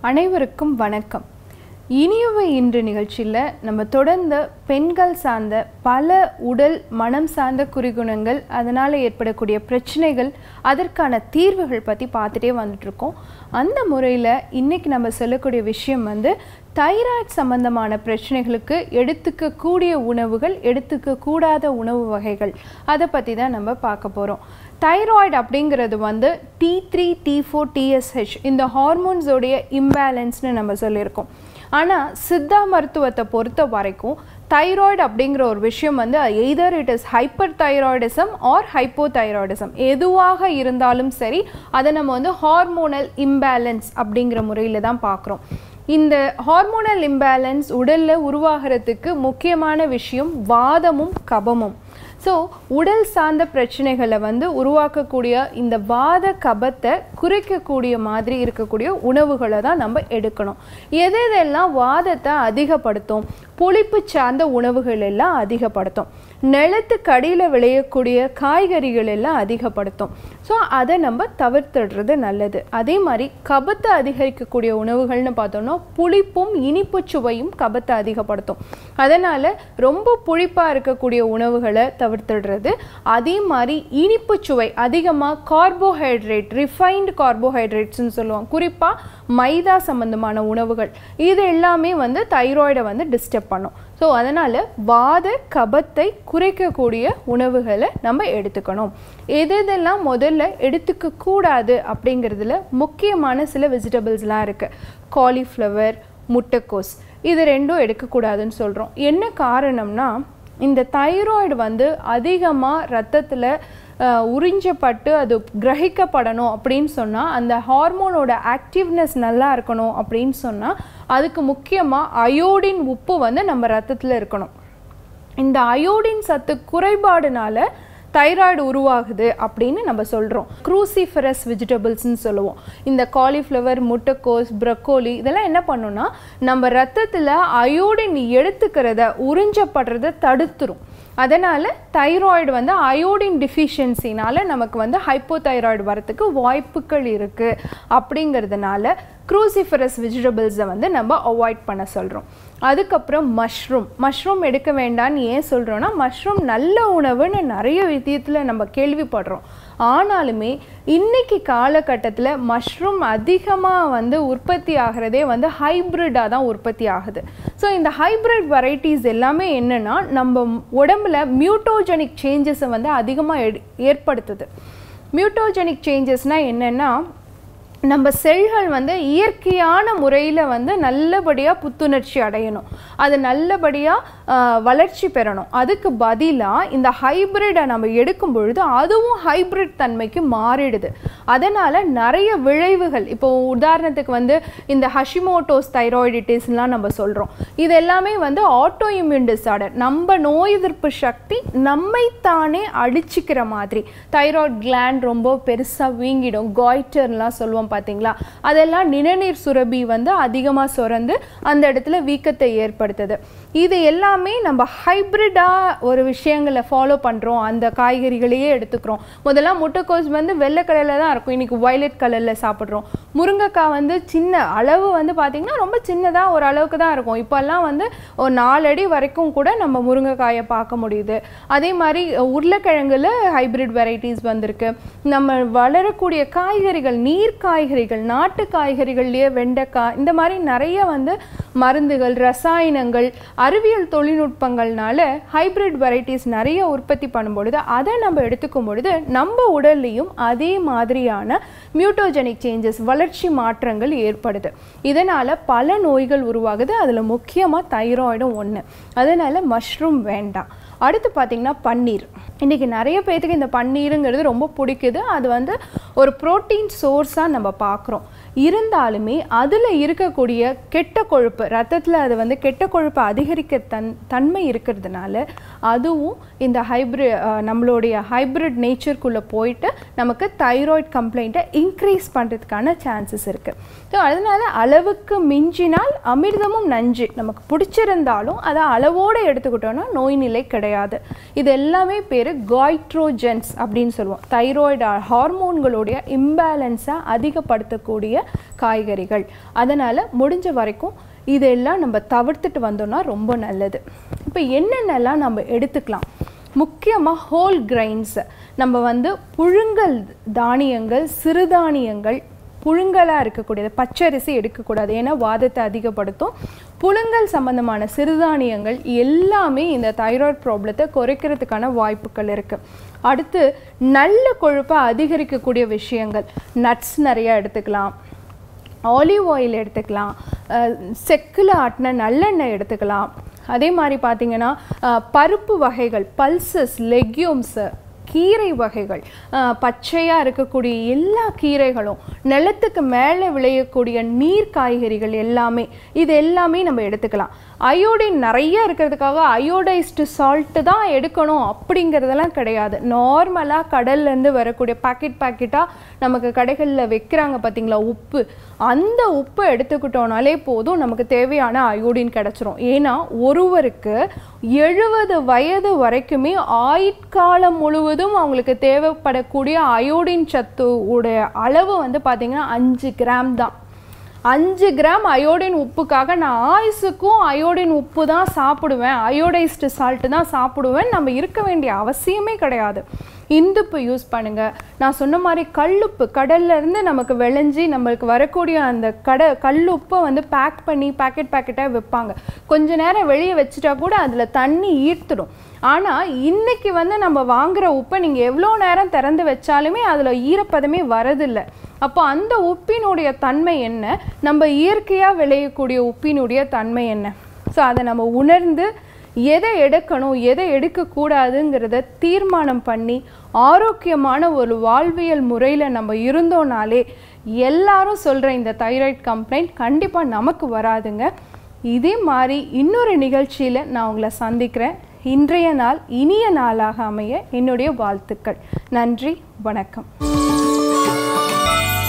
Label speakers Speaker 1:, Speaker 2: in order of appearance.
Speaker 1: அனைவருக்கும் வணக்கம் இனியவை இன்று நிகழ்ச்சியில் நம்ம தொடர்ந்து பெண்கள் சார்ந்த பல உடல் மனம் சார்ந்த குறிகுணங்கள் அதனால் ஏற்படக்கூடிய பிரச்சனைகள் அதற்கான தீர்வுகள் பற்றி பார்த்துட்டே வந்துட்ருக்கோம் அந்த முறையில் இன்றைக்கி நம்ம சொல்லக்கூடிய விஷயம் வந்து தைராய்டு சம்பந்தமான பிரச்சனைகளுக்கு எடுத்துக்கக்கூடிய உணவுகள் எடுத்துக்கக்கூடாத உணவு வகைகள் அதை பற்றி தான் நம்ம பார்க்க போகிறோம் தைராய்டு அப்படிங்கிறது வந்து T three T four TSH இந்த ஹார்மோன்ஸோடைய இம்பேலன்ஸ்னு நம்ம சொல்லியிருக்கோம் ஆனால் சித்தா மருத்துவத்தை பொறுத்த வரைக்கும் தைராய்டு அப்படிங்கிற ஒரு விஷயம் வந்து either it is hyperthyroidism or hypothyroidism எதுவாக இருந்தாலும் சரி அதை நம்ம வந்து ஹார்மோனல் இம்பேலன்ஸ் அப்படிங்கிற முறையில் தான் பார்க்குறோம் இந்த ஹார்மோனல் இம்பேலன்ஸ் உடலில் உருவாகிறதுக்கு முக்கியமான விஷயம் வாதமும் கபமும் ஸோ உடல் சார்ந்த பிரச்சனைகளை வந்து உருவாக்கக்கூடிய இந்த வாத கபத்தை குறைக்கக்கூடிய மாதிரி இருக்கக்கூடிய உணவுகளை தான் நம்ம எடுக்கணும் எது எதெல்லாம் வாதத்தை அதிகப்படுத்தும் புளிப்பு சார்ந்த உணவுகள் எல்லாம் அதிகப்படுத்தும் நிலத்துக்கு அடியில் விளையக்கூடிய காய்கறிகள் எல்லாம் அதிகப்படுத்தும் ஸோ அதை நம்ம தவிர்த்துடுறது நல்லது அதே மாதிரி கபத்தை அதிகரிக்கக்கூடிய உணவுகள்னு பார்த்தோம்னா புளிப்பும் இனிப்பு சுவையும் கபத்தை அதிகப்படுத்தும் அதனால் ரொம்ப புளிப்பாக இருக்கக்கூடிய உணவுகளை தவிர்த்துடுறது அதே மாதிரி இனிப்பு சுவை அதிகமாக கார்போஹைட்ரேட் ரிஃபைன்டு கார்போஹைட்ரேட்ஸ்னு சொல்லுவோம் குறிப்பாக மைதா சம்பந்தமான உணவுகள் இது எல்லாமே வந்து தைராய்டை வந்து டிஸ்டர்ப் பண்ணும் ஸோ அதனால் வாத கபத்தை குறைக்கக்கூடிய உணவுகளை நம்ம எடுத்துக்கணும் எது எதெல்லாம் முதல்ல எடுத்துக்க கூடாது அப்படிங்கிறதுல முக்கியமான சில வெஜிடபிள்ஸ்லாம் இருக்குது காலிஃப்ளவர் முட்டைக்கோஸ் இது ரெண்டும் எடுக்கக்கூடாதுன்னு சொல்கிறோம் என்ன காரணம்னா இந்த தைராய்டு வந்து அதிகமாக ரத்தத்தில் உறிஞ்சப்பட்டு அது கிரகிக்கப்படணும் அப்படின்னு சொன்னால் அந்த ஹார்மோனோட ஆக்டிவ்னஸ் நல்லா இருக்கணும் அப்படின்னு சொன்னால் அதுக்கு முக்கியமாக அயோடின் உப்பு வந்து நம்ம ரத்தத்தில் இருக்கணும் இந்த அயோடின் சத்து குறைபாடுனால தைராய்டு உருவாகுது அப்படின்னு நம்ம சொல்கிறோம் க்ரூசிஃபரஸ் வெஜிடபிள்ஸ்னு சொல்லுவோம் இந்த காலிஃப்ளவர் முட்டைக்கோஸ் ப்ரக்கோலி இதெல்லாம் என்ன பண்ணுன்னா நம்ம ரத்தத்தில் அயோடின் எடுத்துக்கிறத உறிஞ்சப்படுறத தடுத்துரும் அதனால் தைராய்டு வந்து அயோடின் டிஃபிஷியன்சினால் நமக்கு வந்து ஹைப்போதைராய்டு வரத்துக்கு வாய்ப்புகள் இருக்குது அப்படிங்கிறதுனால க்ரூசிஃபரஸ் வெஜிடபிள்ஸை வந்து நம்ம அவாய்ட் பண்ண சொல்கிறோம் அதுக்கப்புறம் மஷ்ரூம் மஷ்ரூம் எடுக்க வேண்டான்னு ஏன் சொல்கிறோன்னா மஷ்ரூம் நல்ல உணவுன்னு நிறைய விதத்தில் நம்ம கேள்விப்படுறோம் ஆனாலுமே இன்னைக்கு காலகட்டத்தில் மஷ்ரூம் அதிகமாக வந்து உற்பத்தி ஆகிறதே வந்து ஹைப்ரிட்டாக தான் உற்பத்தி ஆகுது ஸோ இந்த ஹைப்ரிட் வெரைட்டிஸ் எல்லாமே என்னென்னா நம்ம உடம்புல மியூட்டோஜெனிக் சேஞ்சஸை வந்து அதிகமாக ஏற்படுத்துது மியூட்டோஜெனிக் சேஞ்சஸ்னால் என்னென்னா நம்ம செல்கள் வந்து இயற்கையான முறையில் வந்து நல்லபடியாக புத்துணர்ச்சி அடையணும் அது நல்லபடியாக வளர்ச்சி பெறணும் அதுக்கு பதிலாக இந்த ஹைப்ரிடை நம்ம எடுக்கும் பொழுது அதுவும் ஹைப்ரிட் தன்மைக்கு மாறிடுது அதனால் நிறைய விளைவுகள் இப்போ உதாரணத்துக்கு வந்து இந்த ஹஷிமோட்டோஸ் தைராய்டிட்டிஸ்லாம் நம்ம சொல்கிறோம் இது எல்லாமே வந்து ஆட்டோ இம்யூன் டிஸார்டர் நம்ம நோய் எதிர்ப்பு சக்தி நம்மைத்தானே அடிச்சுக்கிற மாதிரி தைராய்டு கிளாண்ட் ரொம்ப பெருசாக வீங்கிடும் காய்டர்லாம் சொல்லுவோம் பார்த்தீங்களா அதெல்லாம் நிணநீர் சுரபி வந்து அதிகமாக சுரந்து அந்த இடத்துல வீக்கத்தை ஏற்படுத்துது இது எல்லாமே நம்ம ஹைப்ரிடாக ஒரு விஷயங்களை ஃபாலோ பண்ணுறோம் அந்த காய்கறிகளையே எடுத்துக்கிறோம் முதல்ல முட்டைக்கோஸ் வந்து வெள்ளை கலரில் தான் இருக்கும் இன்றைக்கி வயலட் கலரில் சாப்பிட்றோம் முருங்கைக்காய் வந்து சின்ன அளவு வந்து பார்த்திங்கன்னா ரொம்ப சின்னதாக ஒரு அளவுக்கு தான் இருக்கும் இப்போல்லாம் வந்து ஒரு நாலடி வரைக்கும் கூட நம்ம முருங்கைக்காயை பார்க்க முடியுது அதே மாதிரி உருளைக்கிழங்குல ஹைப்ரிட் வெரைட்டிஸ் வந்திருக்கு நம்ம வளரக்கூடிய காய்கறிகள் நீர் காய்கறிகள் நாட்டு காய்கறிகள்லேயே வெண்டைக்காய் இந்த மாதிரி நிறைய வந்து மருந்துகள் ரசாயனங்கள் அறிவியல் தொழில்நுட்பங்கள்னால ஹைப்ரிட் வெரைட்டிஸ் நிறைய உற்பத்தி பண்ணும்பொழுது அதை நம்ம எடுத்துக்கும் பொழுது நம்ம உடல்லையும் அதே மாதிரியான மியூட்டோஜெனிக் சேஞ்சஸ் வளர்ச்சி மாற்றங்கள் ஏற்படுது இதனால் பல நோய்கள் உருவாகுது அதில் முக்கியமாக தைராய்டும் ஒன்று அதனால் மஷ்ரூம் வேண்டாம் அடுத்து பார்த்திங்கன்னா பன்னீர் இன்றைக்கி நிறைய பேர்த்துக்கு இந்த பன்னீருங்கிறது ரொம்ப பிடிக்குது அது வந்து ஒரு ப்ரோட்டீன் சோர்ஸாக நம்ம பார்க்குறோம் இருந்தாலுமே அதில் இருக்கக்கூடிய கெட்ட கொழுப்பு ரத்தத்தில் அது வந்து கெட்ட கொழுப்பை அதிகரிக்க தன் தன்மை இருக்கிறதுனால அதுவும் இந்த ஹைப்ரி நம்மளுடைய ஹைப்ரிட் நேச்சருக்குள்ளே போயிட்டு நமக்கு தைராய்டு கம்ப்ளைண்ட்டை இன்க்ரீஸ் பண்ணுறதுக்கான சான்சஸ் இருக்குது ஸோ அதனால் அளவுக்கு மிஞ்சினால் அமிர்தமும் நஞ்சு நமக்கு பிடிச்சிருந்தாலும் அதை அளவோடு எடுத்துக்கிட்டோன்னா நோய் நிலை கிடையாது இது எல்லாமே பேர் காய்ட்ரோஜென்ஸ் அப்படின்னு சொல்லுவோம் தைராய்டு ஹார்மோன்களோட நம்மளுடைய இம்பேலன்ஸை அதிகப்படுத்தக்கூடிய காய்கறிகள் அதனால் முடிஞ்ச வரைக்கும் இதெல்லாம் நம்ம தவிர்த்துட்டு வந்தோம்னா ரொம்ப நல்லது இப்போ என்னென்னலாம் நம்ம எடுத்துக்கலாம் முக்கியமாக ஹோல் கிரைன்ஸ் நம்ம வந்து புழுங்கல் தானியங்கள் சிறுதானியங்கள் புழுங்கலாக இருக்கக்கூடியது பச்சரிசி எடுக்கக்கூடாது ஏன்னா வாதத்தை அதிகப்படுத்தும் புழுங்கல் சம்பந்தமான சிறுதானியங்கள் எல்லாமே இந்த தைராய்டு ப்ராப்ளத்தை குறைக்கிறதுக்கான வாய்ப்புகள் இருக்குது அடுத்து நல்ல கொழுப்பை அதிகரிக்கக்கூடிய விஷயங்கள் நட்ஸ் நிறையா எடுத்துக்கலாம் ஆலிவ் ஆயில் எடுத்துக்கலாம் செக்கில் ஆட்டின நல்லெண்ணெய் எடுத்துக்கலாம் அதே மாதிரி பார்த்தீங்கன்னா அஹ், பருப்பு வகைகள் பல்சஸ் லெக்யூம்ஸு கீரை வகைகள் பச்சையாக இருக்கக்கூடிய எல்லா கீரைகளும் நிலத்துக்கு மேலே விளையக்கூடிய நீர் காய்கறிகள் எல்லாமே இது எல்லாமே நம்ம எடுத்துக்கலாம் அயோடின் நிறைய இருக்கிறதுக்காக அயோடைஸ்டு சால்ட்டு தான் எடுக்கணும் அப்படிங்கிறதெல்லாம் கிடையாது நார்மலாக கடல்லேருந்து வரக்கூடிய பாக்கெட் பாக்கெட்டாக நமக்கு கடைகளில் வைக்கிறாங்க பார்த்தீங்களா உப்பு அந்த உப்பு எடுத்துக்கிட்டோனாலே போதும் நமக்கு தேவையான அயோடின் கிடச்சிரும் ஏன்னா ஒருவருக்கு எழுபது வயது வரைக்குமே ஆயுட்காலம் முழுவதும் அவங்களுக்கு தேவைப்படக்கூடிய அயோடின் சத்து உடைய அளவு வந்து பார்த்தீங்கன்னா அஞ்சு கிராம் தான் அஞ்சு கிராம் அயோடின் உப்புக்காக நான் ஆயுசுக்கும் அயோடின் உப்பு தான் சாப்பிடுவேன் அயோடைஸ்டு சால்ட்டு தான் சாப்பிடுவேன் நம்ம இருக்க வேண்டிய அவசியமே கிடையாது இந்துப்பு யூஸ் பண்ணுங்க நான் சொன்ன மாதிரி கல்லுப்பு கடல்ல இருந்து நமக்கு விளைஞ்சி நம்மளுக்கு வரக்கூடிய அந்த கடை கல்லுப்பை வந்து பேக் பண்ணி பாக்கெட் பேக்கெட்டாக வைப்பாங்க கொஞ்ச நேரம் வெளியே வச்சுட்டா கூட அதில் தண்ணி ஈர்த்துடும் ஆனால் இன்னைக்கு வந்து நம்ம வாங்குற உப்பை நீங்கள் எவ்வளோ நேரம் திறந்து வச்சாலுமே அதில் ஈரப்பதமே வரதில்லை அப்போ அந்த உப்பினுடைய தன்மை என்ன நம்ம இயற்கையாக விளையக்கூடிய உப்பினுடைய தன்மை என்ன ஸோ அதை நம்ம உணர்ந்து எதை எடுக்கணும் எதை எடுக்கக்கூடாதுங்கிறத தீர்மானம் பண்ணி ஆரோக்கியமான ஒரு வாழ்வியல் முறையில் நம்ம இருந்தோனாலே எல்லாரும் சொல்கிற இந்த தைராய்டு கம்ப்ளைண்ட் கண்டிப்பாக நமக்கு வராதுங்க இதே மாதிரி இன்னொரு நிகழ்ச்சியில் நான் உங்களை சந்திக்கிறேன் இன்றைய நாள் இனிய நாளாக அமைய என்னுடைய வாழ்த்துக்கள் நன்றி வணக்கம்